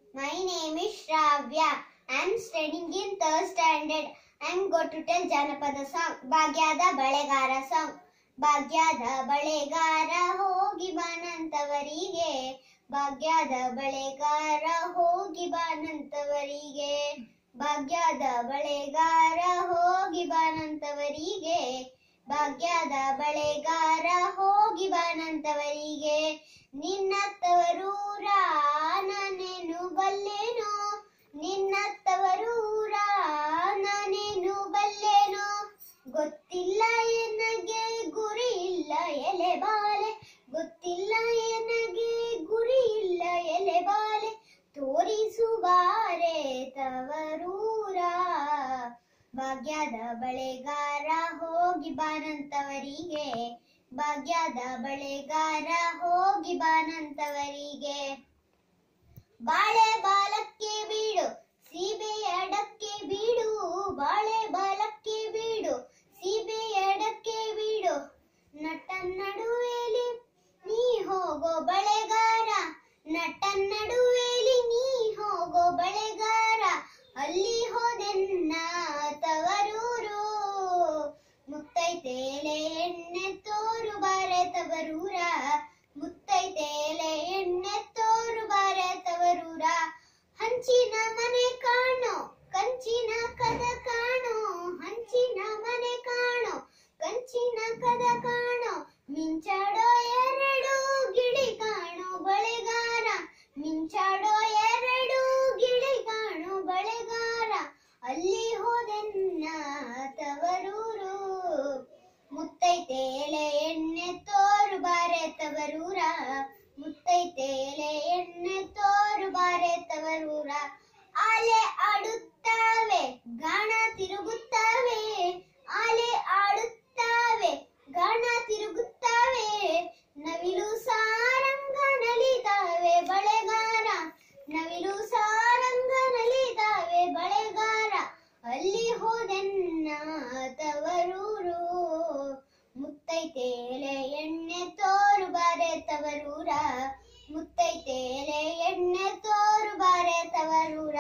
My name is Shravya. I am studying in third standard. I am going to tell Janapada song. ಭಾಗ್ಯದ ಬಳೆಗಾರ song. ಭಾಗ್ಯದ ಬಳೆಗಾರ ಹೋಗಿ ಬಾನಂತವರಿಗೆ ಭಾಗ್ಯದ ಬಳೆಗಾರ ಹೋಗಿ ಬಾನಂತವರಿಗೆ ಭಾಗ್ಯದ ಬಳೆಗಾರ ಹೋಗಿ ಬಾನಂತವರಿಗೆ ಭಾಗ್ಯದ ಬಳೆಗಾರ ಹೋಗಿ ಬಾನಂತವರಿಗೆ ನಿನ್ನತ್ತವರೂರ ನಾನೇನು ಬಲ್ಲೆನೋ ನಿನ್ನತ್ತವರೂರ ನಾನೇನು ಬಲ್ಲೆನೋ ಗೊತ್ತಿಲ್ಲ ಎನಗೆ ಗುರಿ ಇಲ್ಲ ಎಲೆ ಬಾಲೆ ಗೊತ್ತಿಲ್ಲ ಎನಗೆ ಗುರಿ ಇಲ್ಲ ಎಲೆ ಬಾಲೆ ತೋರಿಸುವಾರೆ ತವರೂರ ಭಾಗ್ಯದ ಬಳೆಗಾರ ಹೋಗಿ ಬಾನಂತವರಿಗೆ ಭಾಗ್ಯದ ಬಳೆಗಾರ ಹೋಗಿ ಬಾನಂತವರಿಗೆ ಬಾಳೆ ಬಾಲಕ್ಕೆ ಬೀಡು ಸೀಬೆ ಅಡಕ್ಕೆ ಬೀಡು ಬಾಳೆ ಬಾಲಕ್ಕೆ ಬೀಡು ಸೀಬೆ ಅಡಕ್ಕೆ ಬೀಡು ನಟನ್ ನಡುವೆಲಿ ನೀ ಹೋಗೋ ಬಳೆಗಾರ ನಟನ್ ನಡುವೆಲಿ ನೀ ಹೋಗೋ ಬಳೆಗಾರ ಅಲ್ಲಿ ಹೋದೆನ್ನ ತವರೂರು ಮುತ್ತೈತೇಲೆ ಎಣ್ಣೆ ತೋರು ಬಾರೆ ತವರೂರ ಮುತ್ತೈತೇಲೆ ಎಣ್ಣೆ ತೋರು ಬಾರೆ ತವರೂರ ಹಂಚಿನ ಮನೆ ಕಾಣೋ ಕಂಚಿನ ಕದ ಕಾಣೋ ಹಂಚಿನ ಮನೆ ಕಾಣೋ ಕಂಚಿನ ಕದ ಕಾಣೋ ಮಿಂಚಾಡೋ ಎರಡು ಗಿಳಿ ಕಾಣೋ ಬಳೆಗಾರ ಮಿಂಚಾಡೋ ಎರಡು ಗಿಳಿ ಕಾಣೋ ಬಳೆಗಾರ ಅಲ್ಲಿ ಹೋದೆನ್ನ ತವರೂರು ಮುತ್ತೈತೇಲೆ ಎಣ್ಣೆ ತೋರು ಬಾರೆ ತವರೂರ ಮುತ್ತೈತೇಲೆ ಎಣ್ಣೆ ತೋರು ಬಾರೆ ತವರೂರ ಆಲೆ ಆಡುತ್ತಾವೆ ಗಾಣ ತಿರುಗುತ್ತಾವೆ ಆಲೆ ಆಡುತ್ತಾವೆ ಗಾಣ ತಿರುಗುತ್ತಾವೆ ನವಿಲು ಸಾರಂಗ ನಲಿತಾವೆ ಬಳೆಗಾರ ನವಿಲು ಸಾರಂಗ ನಲಿತಾವೆ ಬಳೆಗಾರ ಅಲ್ಲಿ ಹೋದೆನ್ನ ತವರೂರು ಮುತ್ತೈತೇಲೆ ಎಣ್ಣೆ ತೋರು ಬಾರೆ ತವರೂರ ಮುತ್ತೈತೇಲೆ ಎಣ್ಣೆ ತೋರು ಬಾರೆ ತವರೂರ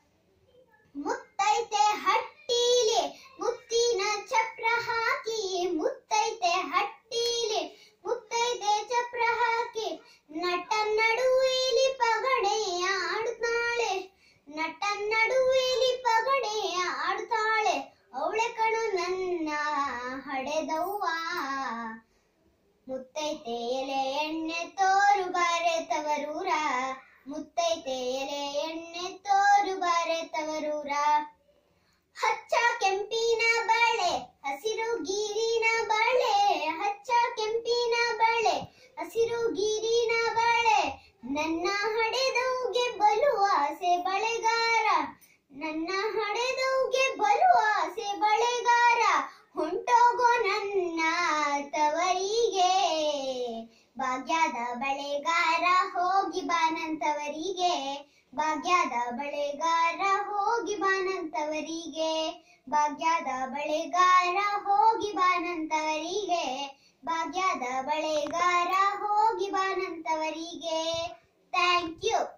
ಮುತ್ತೈತೆ ಹಟ್ಟೀಲಿ ಮುತ್ತಿನ ಚಪ್ರ ಹಾಕಿ ಮುತ್ತೈತೆ ಹಟ್ಟೀಲಿ ಮುತ್ತೈತೆ ಚಪ್ರ ಹಾಕಿ ನಟ ನಡುವೆಲಿ ಪಗಡೆಯ ಆಡುತ್ತಾಳೆ ನಟ ನಡುವೆಲಿ ಪಗಡೆಯ ಆಡುತ್ತಾಳೆ ಅವಳೆ ಕಣು ನನ್ನ ಹಡೆದವ್ವ ಮುತ್ತೈತೆ ಎಲೆ ಎಣ್ಣೆ ತೋರು ಬಾರೆ ತವರೂರ ಮುತ್ತೈತೆ ಎಲೆ ಎಣ್ಣೆ ತೋರು ಬಾರೆ ತವರೂರ ಹಚ್ಚ ಕೆಂಪಿನ ಬಳೆ ಹಸಿರು ಗೀರಿನ ಬಳೆ ಹಚ್ಚ ಕೆಂಪಿನ ಬಳೆ ಹಸಿರು ಗೀರಿನ ಬಳೆ ನನ್ನ ಹಡೆದವ್ಗೆ ಬಲು ಆಸೆ ಬಳೆಗಾರ ನನ್ನ ಹಡೆದವ್ಗೆ ಬಲು ಆಸೆ ಬಳೆಗಾರ ಹೊಂಟೋಗೋ ನನ್ನ ತವರಿಗೆ ಭಾಗ್ಯದ ಬಳೆಗಾರ ಹೋಗಿ ಬಾನಂತವರಿಗೆ ಭಾಗ್ಯದ ಬಳೆಗಾರ ಹೋಗಿ ಬಾನಂತವರಿಗೆ ಭಾಗ್ಯದ ಬಳೆಗಾರ ಹೋಗಿ ಬಾನಂತವರಿಗೆ ಭಾಗ್ಯದ ಬಳೆಗಾರ ಹೋಗಿ ಬಾನಂತವರಿಗೆ ಥ್ಯಾಂಕ್ ಯು